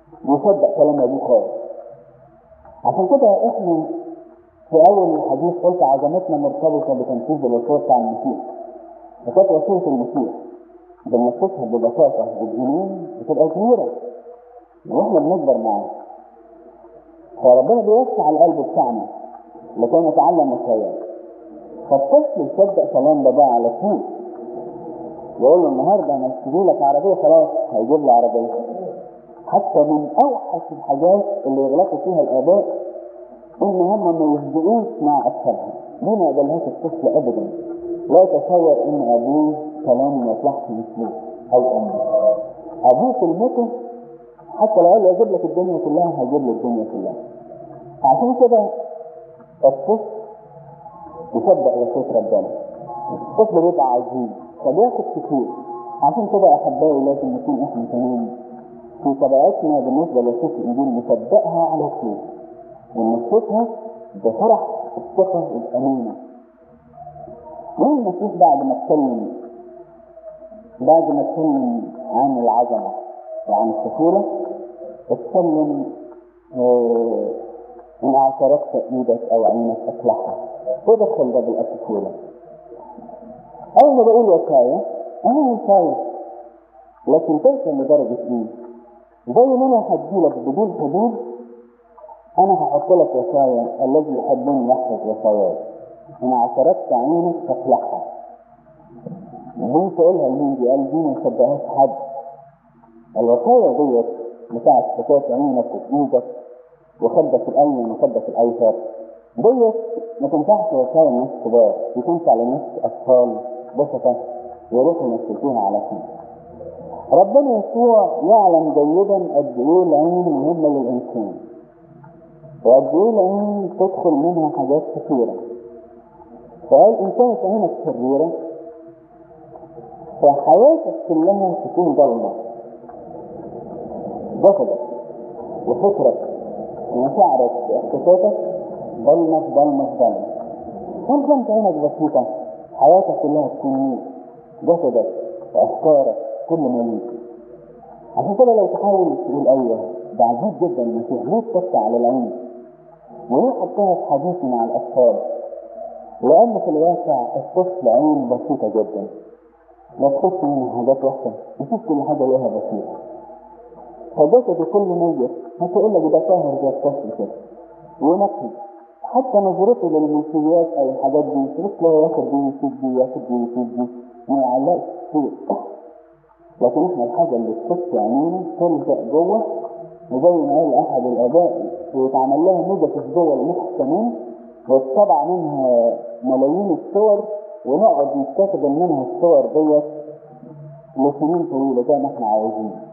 يصدق كلام ابوه خالص عشان كده احنا في اول الحديث قلت عظمتنا مرتبطه بتنفيذ الوصيه بتاع المسيح وكانت وصيه المسيح بننفذها ببساطه بالجنون بتبقى كبيره واحنا بنكبر معاه فربنا بيوسع القلب بتاعنا لكي نتعلم وصاياه فالطفل يصدق كلام باباه على طول يقول له النهارده انا اشتري لك عربيه خلاص هيجيب له عربيه حتى من اوحش الحاجات اللي يغلطوا فيها الاباء ان هم ما يصدقوش مع اطفالهم دي ما يقبلهاش الطفل ابدا لا يتصور ان ابوه كلامه ما يطلعش مثله او امه ابوه كلمته حتى لو قال له اجيب لك الدنيا كلها هيجيب له الدنيا كلها عشان كده الطفل يصدق وصيه ربنا الطفل بيبقى عظيم فبياخد كتير عشان كده احبائي لازم نكون احنا كمان في طبيعتنا بالنسبه لوصيه الانجيل نصدقها على طول وننفذها بفرح الثقه الامينه مين المسيح بعد ما اتكلم بعد ما اتكلم عن العظمه وعن الطفوله اتكلم اه ان اعترفت ايدك او عينك اصلحها ودخل باب الطفوله اول ما بقول وصايا انا وصايا لكن توصل لدرجه ايه زي ما انا هديلك بدون حدود انا هحط لك وصايا الذي يحبني يحفظ وصاياي ان اعترفت عينك فاصلحها دي تقولها لمين دي قال دي ما يصدقهاش حد الوصايا ديت بتاعت فتاة عينك وفي وخدك الايمن وخدك الايسر ديت ما تنفعش وصايا الناس كبار دي تنفع لناس اطفال بسطة يروحوا ينفذوها على طول ربنا يسوع يعلم جيدا قد ايه العين مهمة للإنسان وقد ايه العين تدخل منها حاجات كثيرة فقال إن كانت عينك شريرة فحياتك كلها تكون ضلمة جسدك وفكرك ومشاعرك واحساساتك ضلمة في ضلمة في ضلمة وإن كانت عينك بسيطة حياتك كلها تكون نور جسدك وأفكارك كل ما ليك عشان كده لو تحاول تقول أيوه ده عجيب جدا المسيح ليه اتك على العين وليه حطها في حديثي مع الأطفال لأن في الواقع الطفل عين بسيطة جدا لا تخش منها حاجات وحشة مفيش كل حاجة ليها بسيطة فجسده كله ميت هتقول لك ده طاهر زي الطفل كده ونقي حتى نظرته للمنسيات او الحاجات دي تبص له ياخد دي يسيب دي ياخد دي يسيب دي ما يعلقش شيء لكن احنا الحاجة اللي تخش عينينا تلزق جوه وزي ما قال احد الاباء ويتعمل لها نيجاتيف جوه المخ كمان ويطبع منها ملايين الصور ونقعد نستخدم منها الصور ديت لسنين طويلة زي ما احنا عاوزين